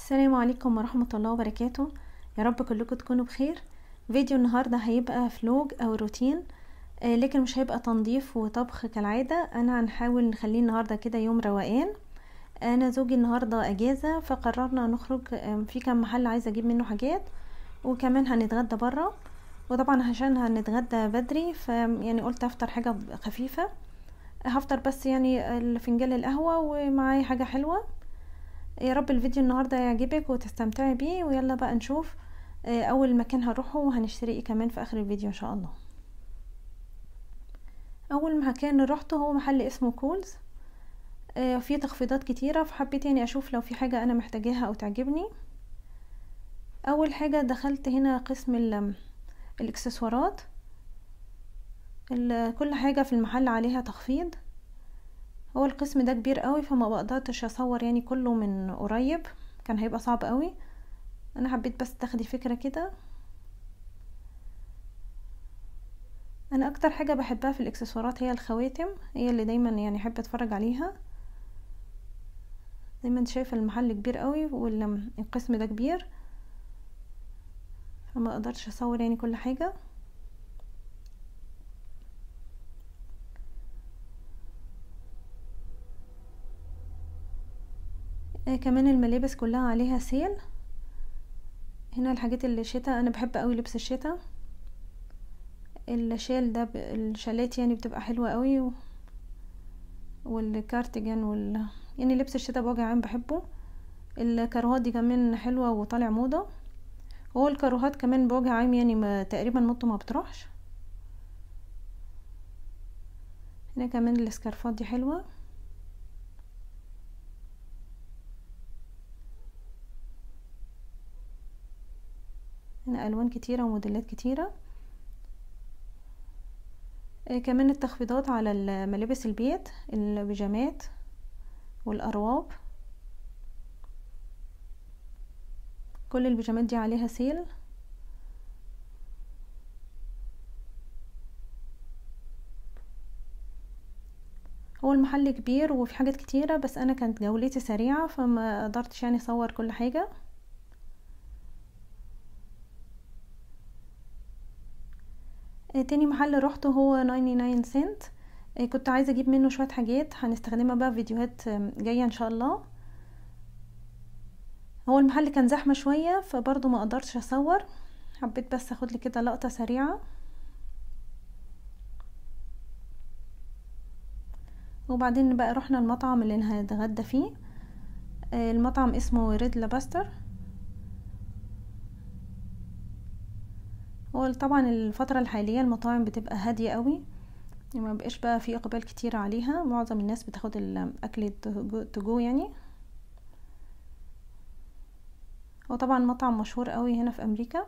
السلام عليكم ورحمة الله وبركاته يا رب كلكم تكونوا بخير فيديو النهاردة هيبقى فلوج او روتين آه لكن مش هيبقى تنظيف وطبخ كالعادة انا هنحاول نخليه النهاردة كده يوم روقان انا زوجي النهاردة اجازة فقررنا نخرج آه في كام محل عايزة اجيب منه حاجات وكمان هنتغدى برا وطبعا عشان هنتغدى بدري ف يعني قلت افطر حاجة خفيفة هفطر بس يعني فنجان القهوة ومعايا حاجة حلوة يا رب الفيديو النهاردة يعجبك وتستمتعي بيه ويلا بقى نشوف اول مكان هنروحه وهنشتري ايه كمان في اخر الفيديو ان شاء الله اول مكان روحته هو محل اسمه كولز فيه تخفيضات كتيرة فحبيت يعني اشوف لو في حاجة انا محتاجاها او تعجبني اول حاجة دخلت هنا قسم الاكسسوارات كل حاجة في المحل عليها تخفيض هو القسم ده كبير قوي فما بقدرتش اصور يعني كله من قريب كان هيبقى صعب قوي انا حبيت بس تاخدي فكرة كده انا اكتر حاجة بحبها في الاكسسوارات هي الخواتم هي اللي دايما يعني احب اتفرج عليها زي ما انت شايفة المحل كبير قوي والقسم ده كبير فما اقدرش اصور يعني كل حاجة آه كمان الملابس كلها عليها سيل هنا الحاجات اللي شتا انا بحب قوي لبس الشتا الشال ده ب... الشالات يعني بتبقى حلوة قوي و... والكارتيجان وال يعني لبس الشتا بوجه عام بحبه الكاروهات دي كمان حلوة وطالع موضة هو الكاروهات كمان بوجه عام يعني ما... تقريبا مطه ما بتروحش هنا كمان السكارفات دي حلوه هنا الوان كتيرة وموديلات كتيرة آه كمان التخفيضات على ملابس البيت البيجامات والارواب كل البيجامات دي عليها سيل هو المحل كبير وفي حاجات كتيرة بس انا كانت جولتي سريعة فما قدرتش يعني اصور كل حاجة تاني محل روحته هو 99 سنت كنت عايزه اجيب منه شويه حاجات هنستخدمها بقى في فيديوهات جايه ان شاء الله هو المحل كان زحمه شويه فبرضه ما قدرتش اصور حبيت بس اخد لي كده لقطه سريعه وبعدين بقى رحنا المطعم اللي هنتغدى فيه المطعم اسمه ريد لاباستر هو طبعا الفترة الحالية المطاعم بتبقى هادية قوي ما بقاش بقى في اقبال كتير عليها معظم الناس بتاخد الاكل تجو يعني هو طبعا مطعم مشهور قوي هنا في امريكا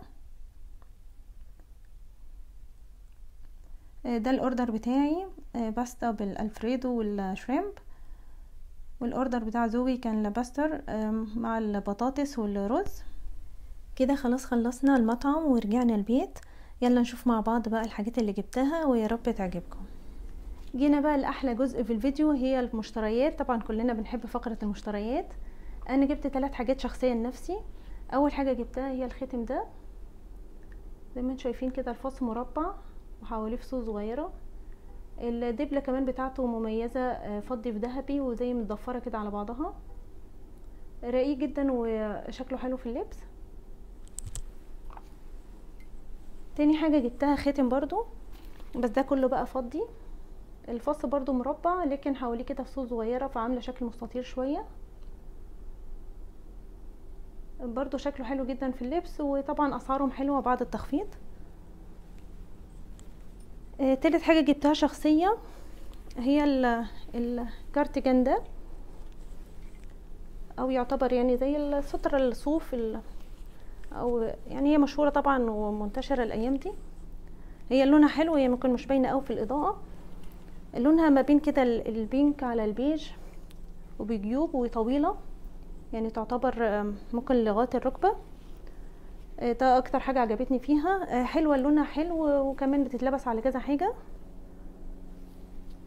ده الاوردر بتاعي باستا بالالفريدو والشريمب والاوردر بتاع زوجي كان لاباستر مع البطاطس والرز كده خلاص خلصنا المطعم ورجعنا البيت يلا نشوف مع بعض بقى الحاجات اللي جبتها ويا رب تعجبكم جينا بقى لاحلى جزء في الفيديو هي المشتريات طبعا كلنا بنحب فقرة المشتريات انا جبت ثلاث حاجات شخصية لنفسي اول حاجة جبتها هي الختم ده زي ما انتم شايفين كده الفص مربع وحواليه فصوص صغيرة الدبلة كمان بتاعته مميزة فضي في ذهبي وزي متضفرة كده على بعضها رقيق جدا وشكله حلو في اللبس تاني حاجة جبتها خاتم برضو بس ده كله بقى فضي الفص برضو مربع لكن حواليه كده فصوص صغيرة فعاملة شكل مستطيل شوية برضو شكله حلو جدا في اللبس وطبعا اسعارهم حلوة بعد التخفيض آه تالت حاجة جبتها شخصية هي الكارتيجان ده او يعتبر يعني زي الستر الصوف او يعني هي مشهوره طبعا ومنتشره الايام دي هي لونها حلو هي ممكن مش باينه قوي في الاضاءه لونها ما بين كده البينك على البيج وبجيوب وطويله يعني تعتبر ممكن لغايه الركبه ده اكتر حاجه عجبتني فيها حلوه لونها حلو وكمان بتتلبس على كذا حاجه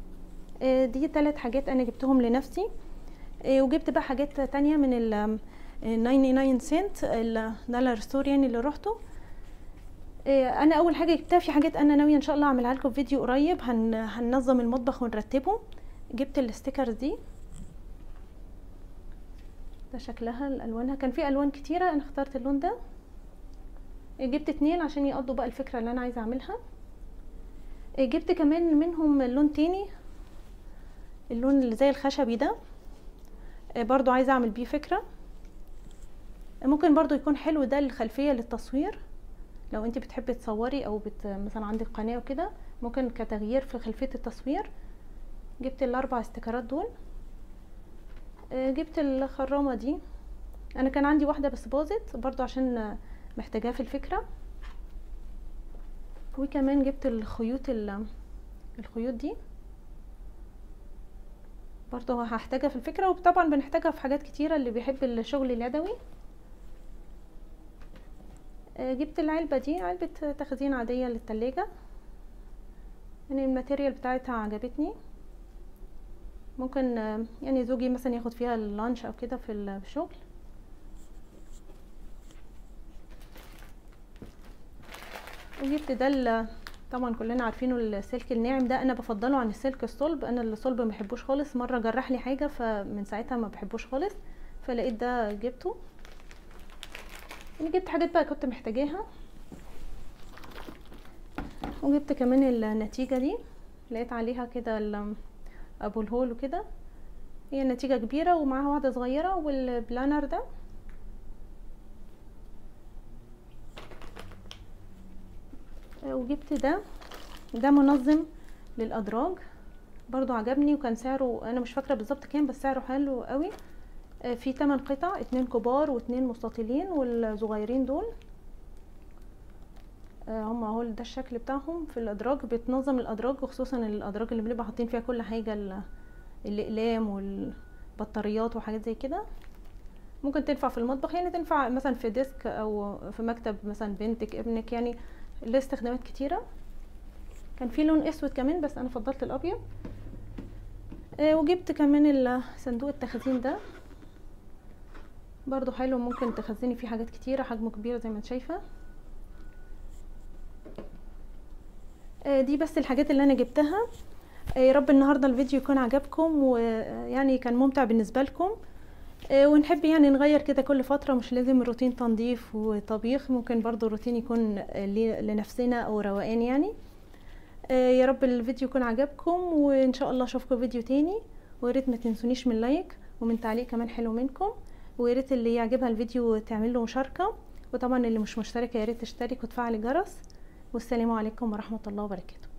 دي ثلاث حاجات انا جبتهم لنفسي وجبت بقى حاجات تانية من 99 سنت دولار ستور يعني اللي روحته انا اول حاجه جبتها في حاجات انا ناويه ان شاء الله اعملها لكم فيديو قريب هن هننظم المطبخ ونرتبه جبت الستيكرز دي ده شكلها الالوانها كان في الوان كتيره انا اخترت اللون ده جبت اتنين عشان يقضوا بقى الفكره اللي انا عايزه اعملها جبت كمان منهم لون تاني اللون اللي زي الخشبي ده برضو عايزه اعمل بيه فكره ممكن برضو يكون حلو ده الخلفيه للتصوير لو انت بتحبي تصوري او بت مثلا عندك قناه وكده ممكن كتغيير في خلفيه التصوير جبت الاربع استيكرات دول جبت الخرامه دي انا كان عندي واحده بس باظت برضو عشان محتاجاها في الفكره وكمان جبت الخيوط الخيوط دي برضو هحتاجها في الفكره وطبعا بنحتاجها في حاجات كتيره اللي بيحب الشغل اليدوي جبت العلبه دي علبه تخزين عاديه للتلاجة يعني الماتيريال بتاعتها عجبتني ممكن يعني زوجي مثلا ياخد فيها اللانش او كده في الشغل وجبت ده طبعا كلنا عارفينه السلك الناعم ده انا بفضله عن السلك الصلب انا الصلب ما بحبوش خالص مره جرح لي حاجه فمن ساعتها ما بحبوش خالص فلقيت ده جبته يعني جبت حاجات بقى كنت محتاجاها وجبت كمان النتيجه دي لقيت عليها كده ابو الهول وكده هي نتيجه كبيره ومعاها واحده صغيره والبلانر ده وجبت ده ده منظم للادراج برضو عجبني وكان سعره انا مش فاكره بالظبط كام بس سعره حلو قوي في 8 قطع اتنين كبار واتنين مستطيلين والصغيرين دول هم اهو ده الشكل بتاعهم في الادراج بتنظم الادراج وخصوصا الادراج اللي بنبقى حاطين فيها كل حاجه الاقلام والبطاريات وحاجات زي كده ممكن تنفع في المطبخ يعني تنفع مثلا في ديسك او في مكتب مثلا بنتك ابنك يعني له استخدامات كتيره كان في لون اسود كمان بس انا فضلت الابيض آه وجبت كمان صندوق التخزين ده برضو حلو ممكن تخزني فيه حاجات كتيره حجمه كبير زي ما انت شايفه آه دي بس الحاجات اللي انا جبتها آه يا رب النهارده الفيديو يكون عجبكم ويعني كان ممتع بالنسبه لكم ونحب يعني نغير كده كل فترة مش لازم روتين تنظيف وطبيخ ممكن برضو روتين يكون لنفسنا او روقان يعني يا رب الفيديو يكون عجبكم وان شاء الله اشوفكم فيديو تاني وياريت ما تنسونيش من لايك ومن تعليق كمان حلو منكم وياريت اللي يعجبها الفيديو تعمل له مشاركة وطبعا اللي مش مشتركة ياريت تشترك وتفعل الجرس والسلام عليكم ورحمة الله وبركاته